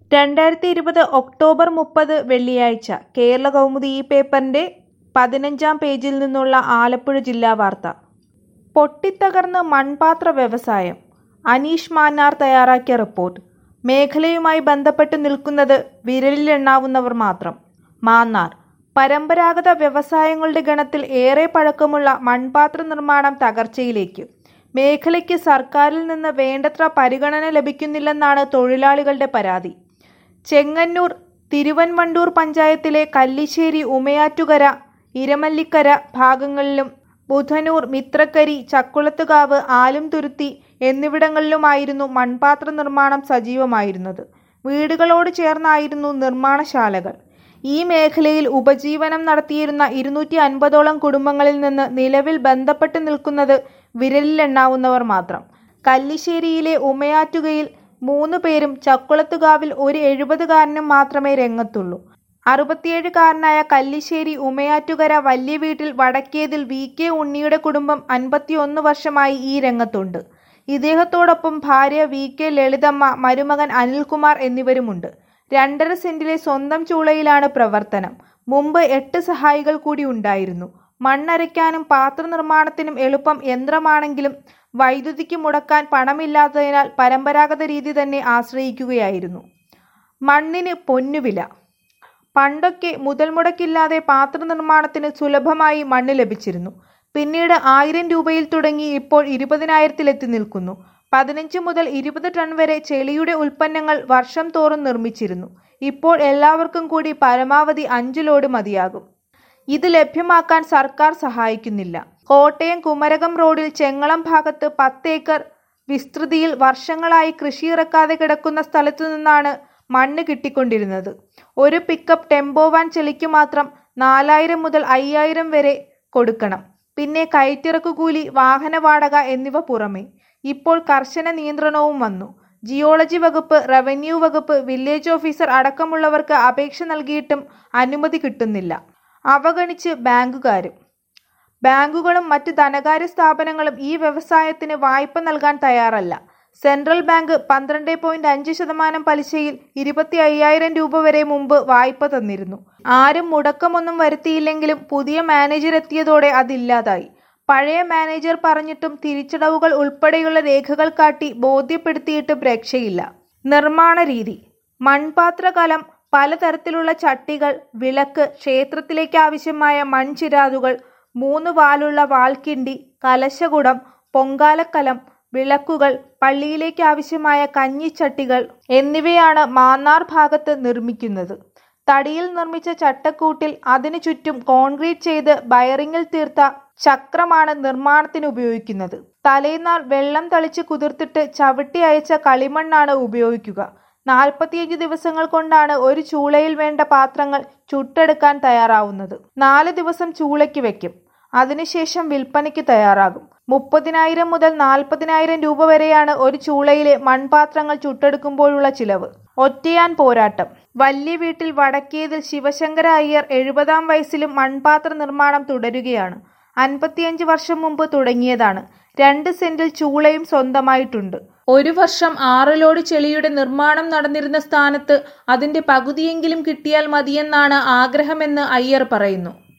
രണ്ടായിരത്തി ഇരുപത് ഒക്ടോബർ മുപ്പത് വെള്ളിയാഴ്ച കേരള കൗമുദി ഈ പേപ്പറിന്റെ പതിനഞ്ചാം പേജിൽ നിന്നുള്ള ആലപ്പുഴ ജില്ലാ വാർത്ത പൊട്ടിത്തകർന്ന് മൺപാത്ര വ്യവസായം അനീഷ് മാന്നാർ തയ്യാറാക്കിയ റിപ്പോർട്ട് മേഖലയുമായി ബന്ധപ്പെട്ട് നിൽക്കുന്നത് വിരലിലെണ്ണാവുന്നവർ മാത്രം മാന്നാർ പരമ്പരാഗത വ്യവസായങ്ങളുടെ ഗണത്തിൽ ഏറെ പഴക്കമുള്ള മൺപാത്ര നിർമ്മാണം തകർച്ചയിലേക്ക് മേഖലയ്ക്ക് സർക്കാരിൽ നിന്ന് വേണ്ടത്ര പരിഗണന ലഭിക്കുന്നില്ലെന്നാണ് തൊഴിലാളികളുടെ പരാതി ചെങ്ങന്നൂർ തിരുവൻവണ്ടൂർ പഞ്ചായത്തിലെ കല്ലിശ്ശേരി ഉമയാറ്റുകര ഇരമല്ലിക്കര ഭാഗങ്ങളിലും ബുധനൂർ മിത്രക്കരി ചക്കുളത്തുകാവ് ആലുംതുരുത്തി എന്നിവിടങ്ങളിലുമായിരുന്നു മൺപാത്ര നിർമ്മാണം സജീവമായിരുന്നത് വീടുകളോട് ചേർന്നായിരുന്നു നിർമ്മാണശാലകൾ ഈ മേഖലയിൽ ഉപജീവനം നടത്തിയിരുന്ന ഇരുന്നൂറ്റി അൻപതോളം കുടുംബങ്ങളിൽ നിന്ന് നിലവിൽ ബന്ധപ്പെട്ട് നിൽക്കുന്നത് വിരലിലെണ്ണാവുന്നവർ മാത്രം കല്ലിശ്ശേരിയിലെ ഉമയാറ്റുകയിൽ മൂന്ന് പേരും ചക്കുളത്തുകാവിൽ ഒരു എഴുപതുകാരനും മാത്രമേ രംഗത്തുള്ളൂ അറുപത്തിയേഴുകാരനായ കല്ലിശ്ശേരി ഉമയാറ്റുകര വലിയ വീട്ടിൽ വടക്കേതിൽ വി കെ ഉണ്ണിയുടെ കുടുംബം അൻപത്തിയൊന്ന് വർഷമായി ഈ രംഗത്തുണ്ട് ഇദ്ദേഹത്തോടൊപ്പം ഭാര്യ വി കെ ലളിതമ്മ മരുമകൻ അനിൽകുമാർ എന്നിവരുമുണ്ട് രണ്ടര സെന്റിലെ സ്വന്തം ചൂളയിലാണ് പ്രവർത്തനം മുമ്പ് എട്ട് സഹായികൾ കൂടി ഉണ്ടായിരുന്നു മണ്ണരയ്ക്കാനും പാത്രനിർമ്മാണത്തിനും എളുപ്പം യന്ത്രമാണെങ്കിലും വൈദ്യുതിക്ക് മുടക്കാൻ പണമില്ലാത്തതിനാൽ പരമ്പരാഗത രീതി തന്നെ ആശ്രയിക്കുകയായിരുന്നു മണ്ണിന് പൊന്നുവില പണ്ടൊക്കെ മുതൽ മുടക്കില്ലാതെ പാത്രനിർമ്മാണത്തിന് സുലഭമായി മണ്ണ് ലഭിച്ചിരുന്നു പിന്നീട് ആയിരം രൂപയിൽ തുടങ്ങി ഇപ്പോൾ ഇരുപതിനായിരത്തിലെത്തി നിൽക്കുന്നു പതിനഞ്ച് മുതൽ ഇരുപത് ടൺ വരെ ചെളിയുടെ ഉൽപ്പന്നങ്ങൾ വർഷം തോറും നിർമ്മിച്ചിരുന്നു ഇപ്പോൾ എല്ലാവർക്കും കൂടി പരമാവധി അഞ്ചു ലോഡ് മതിയാകും ഇത് ലഭ്യമാക്കാൻ സർക്കാർ സഹായിക്കുന്നില്ല കോട്ടയം കുമരകം റോഡിൽ ചെങ്ങളം ഭാഗത്ത് പത്ത് ഏക്കർ വിസ്തൃതിയിൽ വർഷങ്ങളായി കൃഷി ഇറക്കാതെ കിടക്കുന്ന സ്ഥലത്തു നിന്നാണ് മണ്ണ് കിട്ടിക്കൊണ്ടിരുന്നത് ഒരു പിക്കപ്പ് ടെമ്പോ വാൻ ചെളിക്കു മാത്രം നാലായിരം മുതൽ അയ്യായിരം വരെ കൊടുക്കണം പിന്നെ കയറ്റിറക്കു കൂലി വാഹന വാടക എന്നിവ പുറമെ ഇപ്പോൾ കർശന നിയന്ത്രണവും വന്നു ജിയോളജി വകുപ്പ് റവന്യൂ വകുപ്പ് വില്ലേജ് ഓഫീസർ അടക്കമുള്ളവർക്ക് അപേക്ഷ നൽകിയിട്ടും അനുമതി കിട്ടുന്നില്ല അവഗണിച്ച് ബാങ്കുകാരും ബാങ്കുകളും മറ്റ് ധനകാര്യ സ്ഥാപനങ്ങളും ഈ വ്യവസായത്തിന് വായ്പ നൽകാൻ തയ്യാറല്ല സെൻട്രൽ ബാങ്ക് പന്ത്രണ്ട് പോയിന്റ് അഞ്ച് ശതമാനം പലിശയിൽ ഇരുപത്തി അയ്യായിരം രൂപ വരെ മുമ്പ് വായ്പ തന്നിരുന്നു ആരും മുടക്കമൊന്നും വരുത്തിയില്ലെങ്കിലും പുതിയ മാനേജർ എത്തിയതോടെ അതില്ലാതായി പഴയ മാനേജർ പറഞ്ഞിട്ടും തിരിച്ചടവുകൾ ഉൾപ്പെടെയുള്ള രേഖകൾ കാട്ടി ബോധ്യപ്പെടുത്തിയിട്ടും രക്ഷയില്ല നിർമ്മാണ രീതി മൺപാത്രകലം പലതരത്തിലുള്ള ചട്ടികൾ വിളക്ക് ക്ഷേത്രത്തിലേക്ക് ആവശ്യമായ മൺചിരാതുകൾ മൂന്ന് വാലുള്ള വാൾക്കിണ്ടി കലശകുടം പൊങ്കാലക്കലം വിളക്കുകൾ പള്ളിയിലേക്ക് ആവശ്യമായ കഞ്ഞിച്ചട്ടികൾ എന്നിവയാണ് മാന്നാർ ഭാഗത്ത് നിർമ്മിക്കുന്നത് തടിയിൽ നിർമ്മിച്ച ചട്ടക്കൂട്ടിൽ അതിനു ചുറ്റും കോൺക്രീറ്റ് ചെയ്ത് ബയറിങ്ങിൽ തീർത്ത ചക്രമാണ് നിർമ്മാണത്തിന് ഉപയോഗിക്കുന്നത് തലേന്നാൾ വെള്ളം തളിച്ച് കുതിർത്തിട്ട് ചവിട്ടി അയച്ച കളിമണ്ണാണ് ഉപയോഗിക്കുക നാൽപ്പത്തിയഞ്ച് ദിവസങ്ങൾ കൊണ്ടാണ് ഒരു ചൂളയിൽ വേണ്ട പാത്രങ്ങൾ ചുട്ടെടുക്കാൻ തയ്യാറാവുന്നത് നാല് ദിവസം ചൂളയ്ക്ക് വെക്കും അതിനുശേഷം വിൽപ്പനയ്ക്ക് തയ്യാറാകും മുപ്പതിനായിരം മുതൽ നാൽപ്പതിനായിരം രൂപ വരെയാണ് ഒരു ചൂളയിലെ മൺപാത്രങ്ങൾ ചുട്ടെടുക്കുമ്പോഴുള്ള ചിലവ് ഒറ്റയാൻ പോരാട്ടം വലിയ വീട്ടിൽ വടക്കേതിൽ ശിവശങ്കര അയ്യർ എഴുപതാം വയസ്സിലും മൺപാത്ര നിർമ്മാണം തുടരുകയാണ് അൻപത്തിയഞ്ച് വർഷം മുമ്പ് തുടങ്ങിയതാണ് രണ്ട് സെന്റിൽ ചൂളയും സ്വന്തമായിട്ടുണ്ട് ഒരു വർഷം ആറ് ലോഡ് ചെളിയുടെ നിർമ്മാണം നടന്നിരുന്ന സ്ഥാനത്ത് അതിന്റെ പകുതിയെങ്കിലും കിട്ടിയാൽ മതിയെന്നാണ് ആഗ്രഹമെന്ന് അയ്യർ പറയുന്നു